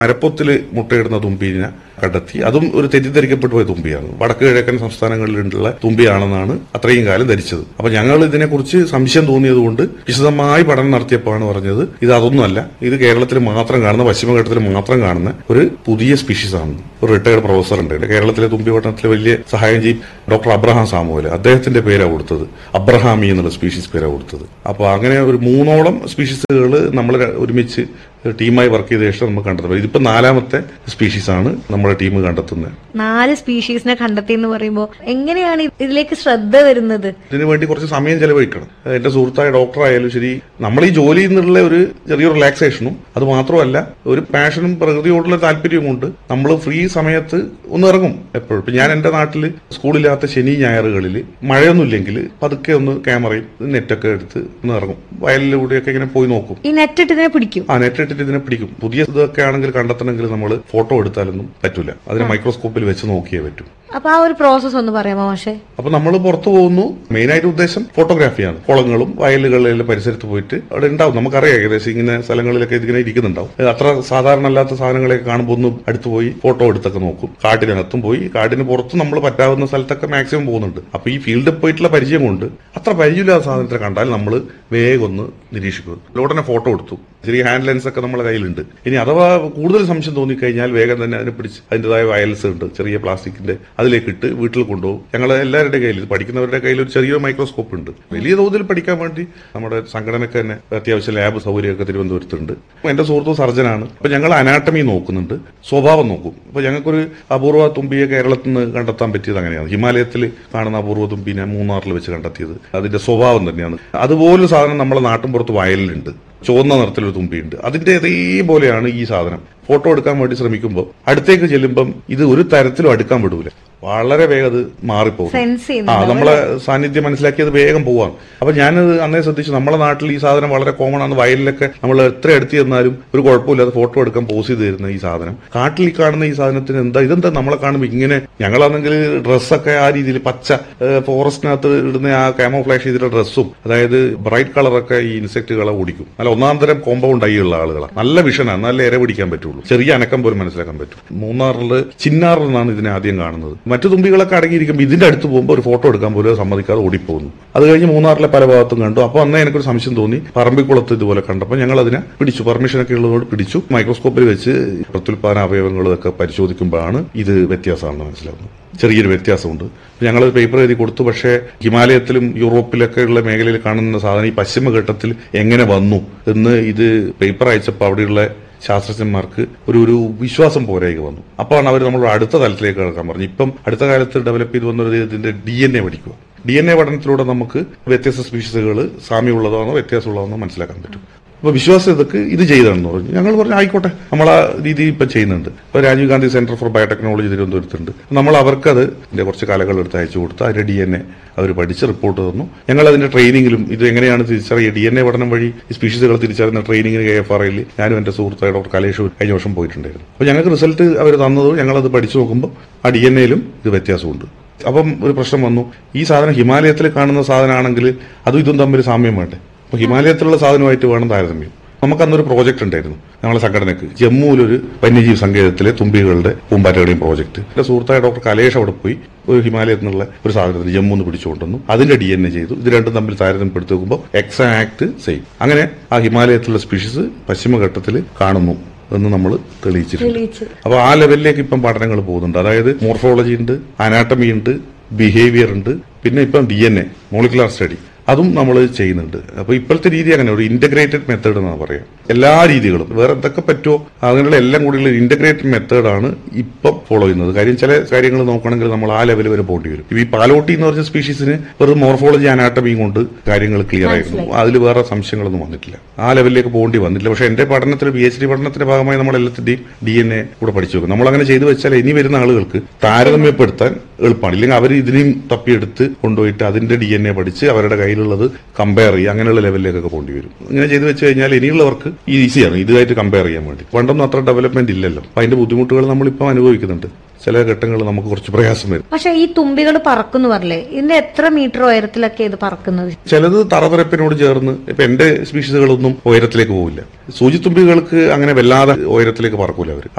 മരപ്പൊത്തില് മുട്ടയിടുന്ന തുമ്പീനെ കണ്ടെത്തി അതും ഒരു തെറ്റിദ്ധരിക്കപ്പെട്ടു പോയ തുമ്പിയാണ് വടക്ക് കിഴക്കൻ സംസ്ഥാനങ്ങളിലുള്ള തുമ്പിയാണെന്നാണ് അത്രയും കാലം ധരിച്ചത് അപ്പൊ ഞങ്ങൾ ഇതിനെക്കുറിച്ച് സംശയം തോന്നിയതുകൊണ്ട് വിശദമായി പഠനം നടത്തിയപ്പോഴാണ് പറഞ്ഞത് ഇത് അതൊന്നുമല്ല ഇത് കേരളത്തിൽ മാത്രം കാണുന്ന പശ്ചിമഘട്ടത്തിൽ മാത്രം കാണുന്ന ഒരു പുതിയ സ്പീഷീസ് ആണ് ഒരു റിട്ടയർഡ് പ്രൊഫസർ ഉണ്ട് കേരളത്തിലെ തുമ്പി പഠനത്തിൽ വലിയ സഹായം ചെയ്യും ഡോക്ടർ അബ്രഹാം സാമുവൽ അദ്ദേഹത്തിന്റെ പേരാണ് കൊടുത്തത് അബ്രഹാമി എന്നുള്ള സ്പീഷീസ് പേരാണ് കൊടുത്തത് അപ്പൊ അങ്ങനെ ഒരു മൂന്നോളം സ്പീഷീസുകൾ നമ്മൾ ഒരുമിച്ച് ടീമായി വർക്ക് ചെയ്ത ശേഷം നമുക്ക് കണ്ടെത്തുന്നത് ഇതിപ്പോ നാലാമത്തെ സ്പീഷീസ് ആണ് നമ്മുടെ ടീം കണ്ടെത്തുന്നത് നാല് സ്പീഷീസിനെ കണ്ടെത്തി എന്ന് പറയുമ്പോൾ എങ്ങനെയാണ് ഇതിലേക്ക് ശ്രദ്ധ വരുന്നത് ഇതിനു വേണ്ടി കുറച്ച് സമയം ചെലവഴിക്കണം എന്റെ സുഹൃത്തായ ഡോക്ടർ ആയാലും ശരി നമ്മൾ ഈ ജോലിയിൽ നിന്നുള്ള ഒരു ചെറിയൊരു റിലാക്സേഷനും അത് മാത്രമല്ല ഒരു പാഷനും പ്രകൃതിയോടുള്ള താല്പര്യവും കൊണ്ട് നമ്മൾ ഫ്രീ സമയത്ത് ഒന്ന് ഇറങ്ങും എപ്പോഴും ഇപ്പൊ ഞാൻ എന്റെ നാട്ടിൽ സ്കൂളില്ലാത്ത ശനി ഞായറുകളിൽ മഴയൊന്നുമില്ലെങ്കിൽ പതുക്കെ ഒന്ന് ക്യാമറയും നെറ്റൊക്കെ എടുത്ത് ഒന്ന് ഇറങ്ങും വയലിലൂടെയൊക്കെ ഇങ്ങനെ പോയി നോക്കും ഈ നെറ്റ് ഇട്ട് ഇതിനെ പിടിക്കും ആ നെറ്റ് ഇട്ടിട്ട് ഇതിനെ പിടിക്കും പുതിയ ഇതൊക്കെ ആണെങ്കിൽ കണ്ടെത്തണമെങ്കിൽ നമ്മൾ ഫോട്ടോ എടുത്താലൊന്നും പറ്റൂല അതിനെ മൈക്രോസ്കോപ്പിൽ വെച്ച് നോക്കിയേ പറ്റൂ അപ്പൊ ആ ഒരു പ്രോസസ് ഒന്ന് പറയാമോ പക്ഷേ അപ്പൊ നമ്മൾ പുറത്തു പോകുന്നു മെയിനായിട്ട് ഉദ്ദേശം ഫോട്ടോഗ്രാഫിയാണ് കുളങ്ങളും വയലുകളിലെ പരിസരത്ത് പോയിട്ട് അവിടെ ഉണ്ടാവും നമുക്കറിയാം ഏകദേശം ഇങ്ങനെ സ്ഥലങ്ങളിലൊക്കെ ഇതിങ്ങനെ ഇരിക്കുന്നുണ്ടാവും ഇത് അത്ര സാധാരണ അല്ലാത്ത സാധനങ്ങളെയൊക്കെ കാണുമ്പോൾ ഒന്ന് അടുത്ത് പോയി ഫോട്ടോ എടുത്തൊക്കെ നോക്കും കാട്ടിനകത്തും പോയി കാടിന് പുറത്ത് നമ്മൾ പറ്റാവുന്ന സ്ഥലത്തൊക്കെ മാക്സിമം പോകുന്നുണ്ട് അപ്പൊ ഈ ഫീൽഡിൽ പോയിട്ടുള്ള പരിചയം കൊണ്ട് അത്ര പരിചയമില്ലാത്ത സാധനത്തെ കണ്ടാൽ നമ്മൾ വേഗം ഒന്ന് നിരീക്ഷിക്കും ഉടനെ ഫോട്ടോ എടുത്തു ചെറിയ ഹാൻഡ് ലെൻസ് ഒക്കെ നമ്മുടെ കയ്യിലുണ്ട് ഇനി അഥവാ കൂടുതൽ സംശയം തോന്നിക്കഴിഞ്ഞാൽ വേഗം തന്നെ അതിനെ പിടിച്ച് അതിൻ്റെതായ വയൽസ് ഉണ്ട് ചെറിയ പ്ലാസ്റ്റിക്കിന്റെ അതിലേക്ക് ഇട്ട് വീട്ടിൽ കൊണ്ടുപോകും ഞങ്ങൾ എല്ലാവരുടെ കയ്യിൽ പഠിക്കുന്നവരുടെ കയ്യിൽ ഒരു ചെറിയൊരു മൈക്രോസ്കോപ്പ് ഉണ്ട് വലിയ തോതിൽ പഠിക്കാൻ വേണ്ടി നമ്മുടെ സംഘടനയ്ക്ക് തന്നെ അത്യാവശ്യം ലാബ് സൗകര്യമൊക്കെ തിരുവനന്തപുരത്തുണ്ട് എന്റെ സുഹൃത്തു സർജനാണ് അപ്പൊ ഞങ്ങൾ അനാട്ടമി നോക്കുന്നുണ്ട് സ്വഭാവം നോക്കും അപ്പൊ ഞങ്ങൾക്കൊരു അപൂർവ തുമ്പിയെ കേരളത്തിൽ നിന്ന് കണ്ടെത്താൻ പറ്റിയത് അങ്ങനെയാണ് ഹിമാലയത്തിൽ കാണുന്ന അപൂർവ തുമ്പിനെ മൂന്നാറിൽ വെച്ച് കണ്ടെത്തിയത് അതിന്റെ സ്വഭാവം തന്നെയാണ് അതുപോലൊരു സാധനം നമ്മളെ നാട്ടിൻപുറത്ത് വയലിലുണ്ട് ചുവന്ന നിറത്തിലൊരു തുമ്പിയുണ്ട് അതിന്റെ അതേപോലെയാണ് ഈ സാധനം ഫോട്ടോ എടുക്കാൻ വേണ്ടി ശ്രമിക്കുമ്പോൾ അടുത്തേക്ക് ചെല്ലുമ്പം ഇത് ഒരു തരത്തിലും അടുക്കാൻ വിടൂല വളരെ വേഗം അത് മാറിപ്പോകും സെൻസ് ആ ചെയ്യുന്നുണ്ടാവും നമ്മളെ സാന്നിധ്യം മനസ്സിലാക്കിയത് വേഗം പോവാണ് അപ്പൊ ഞാനത് അന്നേ ശ്രദ്ധിച്ചു നമ്മളെ നാട്ടിൽ ഈ സാധനം വളരെ കോമൺ ആണ് വയലിലൊക്കെ നമ്മൾ എത്ര എടുത്തു ചെന്നാലും ഒരു കുഴപ്പമില്ലാതെ ഫോട്ടോ എടുക്കാൻ പോസ് ചെയ്ത് തരുന്ന ഈ സാധനം കാട്ടിൽ ഈ കാണുന്ന ഈ സാധനത്തിന് എന്താ ഇതെന്താ നമ്മളെ കാണുമ്പോൾ ഇങ്ങനെ ഞങ്ങളാണെങ്കിൽ ഡ്രസ്സൊക്കെ ആ രീതിയിൽ പച്ച ഫോറസ്റ്റിനകത്ത് ഇടുന്ന ആ ക്യാമോഫ്ലാഷ് ചെയ്തിട്ടുള്ള ഡ്രസ്സും അതായത് ബ്രൈറ്റ് കളറൊക്കെ ഈ ഇൻസെക്റ്റുകളെ ഓടിക്കും നല്ല ഒന്നാം തരം കോമ്പൗണ്ട് ഐ ഉള്ള ആളുകളാണ് നല്ല വിഷനാണ് നല്ല ഇര പിടിക്കാൻ പറ്റുള്ളൂ ചെറിയ അനക്കം പോലും മനസ്സിലാക്കാൻ പറ്റും മൂന്നാറിൽ ചിന്നാറിൽ നിന്നാണ് ഇതിനെ ആദ്യം കാണുന്നത് മറ്റു തുമ്പികളൊക്കെ അടങ്ങിയിരിക്കുമ്പോൾ ഇതിന്റെ അടുത്ത് പോകുമ്പോൾ ഒരു ഫോട്ടോ എടുക്കാൻ പോലും സമ്മതിക്കാതെ ഓടിപ്പോകുന്നു അത് കഴിഞ്ഞ് മൂന്നാറിലെ പല ഭാഗത്തും കണ്ടു അപ്പോൾ അന്നേ എനിക്കൊരു സംശയം തോന്നി പറമ്പിക്കുളത്ത് ഇതുപോലെ കണ്ടപ്പോൾ ഞങ്ങൾ അതിനെ പിടിച്ചു പെർമിഷനൊക്കെ ഉള്ളതുകൊണ്ട് പിടിച്ചു മൈക്രോസ്കോപ്പിൽ വെച്ച് പ്രത്യുൽപാദന അവയവങ്ങളും ഒക്കെ പരിശോധിക്കുമ്പോഴാണ് ഇത് വ്യത്യാസമാണെന്ന് മനസ്സിലാവുന്നത് ചെറിയൊരു വ്യത്യാസമുണ്ട് ഞങ്ങൾ പേപ്പർ എഴുതി കൊടുത്തു പക്ഷേ ഹിമാലയത്തിലും യൂറോപ്പിലൊക്കെ ഉള്ള മേഖലയിൽ കാണുന്ന സാധനം ഈ പശ്ചിമഘട്ടത്തിൽ എങ്ങനെ വന്നു എന്ന് ഇത് പേപ്പർ അയച്ചപ്പോൾ അവിടെയുള്ള ശാസ്ത്രജ്ഞന്മാർക്ക് ഒരു ഒരു വിശ്വാസം പോരായിക വന്നു അപ്പോഴാണ് അവർ നമ്മൾ അടുത്ത തലത്തിലേക്ക് കിടക്കാൻ പറഞ്ഞു ഇപ്പം അടുത്ത കാലത്ത് ഡെവലപ്പ് ചെയ്ത് വന്നൊരു ഇതിന്റെ ഡി എൻ എ പഠിക്കുക ഡി എൻ എ പഠനത്തിലൂടെ നമുക്ക് വ്യത്യസ്ത സ്പീഷീസുകൾ സാമ്യമുള്ളതാണോ വ്യത്യാസമുള്ളതാണോ മനസ്സിലാക്കാൻ പറ്റും അപ്പൊ വിശ്വാസം ഇതൊക്കെ ഇത് ചെയ്താണെന്ന് പറഞ്ഞു ഞങ്ങൾ പറഞ്ഞു ആയിക്കോട്ടെ നമ്മൾ ആ രീതി ഇപ്പം ചെയ്യുന്നുണ്ട് ഇപ്പൊ Rajiv Gandhi centre for biotechnology തിരുവനന്തപുരത്തുണ്ട് നമ്മൾ അവർക്കത് ഇതിന്റെ കുറച്ച് കലകൾ എടുത്ത് അയച്ചു കൊടുത്ത് അതിന്റെ ഡി എൻ എ അവർ പഠിച്ച് റിപ്പോർട്ട് തന്നു ഞങ്ങൾ അതിന്റെ ട്രെയിനിങ്ങിലും ഇത് എങ്ങനെയാണ് തിരിച്ചറിയുക ഡി എൻ എ പഠനം വഴി ഈ സ്പീഷീസുകൾ തിരിച്ചറിയുന്ന ട്രെയിനിങ്ങിന് കെ എഫ് ആർ ഐയിൽ ഞാനും എന്റെ സുഹൃത്തായ ഡോക്ടർ കലേഷ് കഴിഞ്ഞ വർഷം പോയിട്ടുണ്ടായിരുന്നു അപ്പൊ ഞങ്ങൾക്ക് റിസൾട്ട് അവർ തന്നതും ഞങ്ങളത് പഠിച്ചു നോക്കുമ്പോൾ ആ ഡി എൻ എയിലും ഇത് വ്യത്യാസമുണ്ട് അപ്പം ഒരു പ്രശ്നം വന്നു ഈ സാധനം ഹിമാലയത്തിൽ കാണുന്ന സാധനമാണെങ്കിൽ അതും ഇതും തമ്മിൽ സാമ്യം വേണ്ടേ അപ്പൊ ഹിമാലയത്തിലുള്ള സാധനമായിട്ട് വേണം താരതമ്യം നമുക്ക് അന്നൊരു പ്രോജക്റ്റ് ഉണ്ടായിരുന്നു ഞങ്ങളെ സംഘടനയ്ക്ക് ജമ്മുവിലൊരു വന്യജീവി സങ്കേതത്തിലെ തുമ്പികളുടെ പൂമ്പാറ്റകളുടെയും പ്രോജക്റ്റ് എന്റെ സുഹൃത്തായ ഡോക്ടർ കലേഷ് അവിടെ പോയി ഒരു ഹിമാലയത്തിൽ നിന്നുള്ള ഒരു സാധനത്തിന് ജമ്മു എന്ന് പിടിച്ചുകൊണ്ടുവന്നു അതിന്റെ ഡി എൻ എ ചെയ്തു ഇത് രണ്ടും തമ്മിൽ താരതമ്യപ്പെടുത്തി നോക്കുമ്പോൾ എക്സാക്ട് സെയിം അങ്ങനെ ആ ഹിമാലയത്തിലുള്ള സ്പീഷീസ് പശ്ചിമഘട്ടത്തിൽ കാണുന്നു എന്ന് നമ്മൾ തെളിയിച്ചിട്ടുണ്ട് തെളിയിച്ചു അപ്പൊ ആ ലെവലിലേക്ക് ഇപ്പം പഠനങ്ങൾ പോകുന്നുണ്ട് അതായത് മോർഫോളജി ഉണ്ട് അനാട്ടമി ഉണ്ട് ബിഹേവിയർ ഉണ്ട് പിന്നെ ഇപ്പം D N A molecular study അതും നമ്മൾ ചെയ്യുന്നുണ്ട് അപ്പൊ ഇപ്പോഴത്തെ രീതി അങ്ങനെ ഒരു ഇന്റഗ്രേറ്റഡ് മെത്തേഡ് എന്നാണ് പറയാം എല്ലാ രീതികളും വേറെ എന്തൊക്കെ പറ്റുമോ അങ്ങനെയുള്ള എല്ലാം കൂടിയുള്ള ഇന്റഗ്രേറ്റഡ് മെത്തേഡാണ് ഇപ്പം ഫോളോ ചെയ്യുന്നത് കാര്യം ചില കാര്യങ്ങൾ നോക്കണമെങ്കിൽ നമ്മൾ ആ ലെവൽ വരെ പോകേണ്ടി വരും ഇപ്പൊ ഈ പാലോട്ടി എന്ന് പറഞ്ഞ സ്പീഷീസിന് വെറും മോർഫോളജി അനാട്ടമിയും കൊണ്ട് കാര്യങ്ങൾ ക്ലിയർ ആയിരുന്നു അതിൽ വേറെ സംശയങ്ങളൊന്നും വന്നിട്ടില്ല ആ ലെവലിലേക്ക് പോകേണ്ടി വന്നിട്ടില്ല പക്ഷെ എന്റെ പഠനത്തിൽ പി എച്ച് ഡി പഠനത്തിന്റെ ഭാഗമായി നമ്മൾ എല്ലാത്തിന്റെയും ഡി എൻ എ കൂടെ പഠിച്ചു വെക്കും നമ്മൾ അങ്ങനെ ചെയ്തു വെച്ചാൽ ഇനി വരുന്ന ആളുകൾക്ക് താരതമ്യപ്പെടുത്താൻ എളുപ്പമാണ് ഇല്ലെങ്കിൽ അവർ ഇതിനെയും തപ്പിയെടുത്ത് കൊണ്ടുപോയിട്ട് അതിന്റെ ഡി എൻ എ പഠിച്ച് അവരുടെ കയ്യിലുള്ളത് കമ്പയർ ചെയ്യുക അങ്ങനെയുള്ള ലെവലിലേക്കൊക്കെ പോകേണ്ടി വരും ഇങ്ങനെ ചെയ്തു വെച്ച് കഴിഞ്ഞാൽ ഇനിയുള്ളവർക്ക് ഈസിയാണ് ഇതുമായിട്ട് കമ്പയർ ചെയ്യാൻ വേണ്ടി പണ്ടൊന്നും അത്ര ഡെവലപ്മെന്റ് ഇല്ലല്ലോ അപ്പൊ അതിന്റെ ബുദ്ധിമുട്ടുകൾ നമ്മളിപ്പോൾ അനുഭവിക്കുന്നുണ്ട് ചില ഘട്ടങ്ങൾ നമുക്ക് കുറച്ച് പ്രയാസം വരും പക്ഷെ ഈ തുമ്പികൾ പറക്കുന്നു പറഞ്ഞില്ലേ ഇതിന്റെ എത്ര മീറ്റർ ഉയരത്തിലൊക്കെ ഇത് പറക്കുന്നത് ചിലത് തറപരപ്പിനോട് ചേർന്ന് ഇപ്പൊ എന്റെ സ്പീഷീസുകളൊന്നും ഉയരത്തിലേക്ക് പോവില്ല സൂചിത്തുമ്പികൾക്ക് അങ്ങനെ വല്ലാതെ ഉയരത്തിലേക്ക് പറക്കൂല അവർ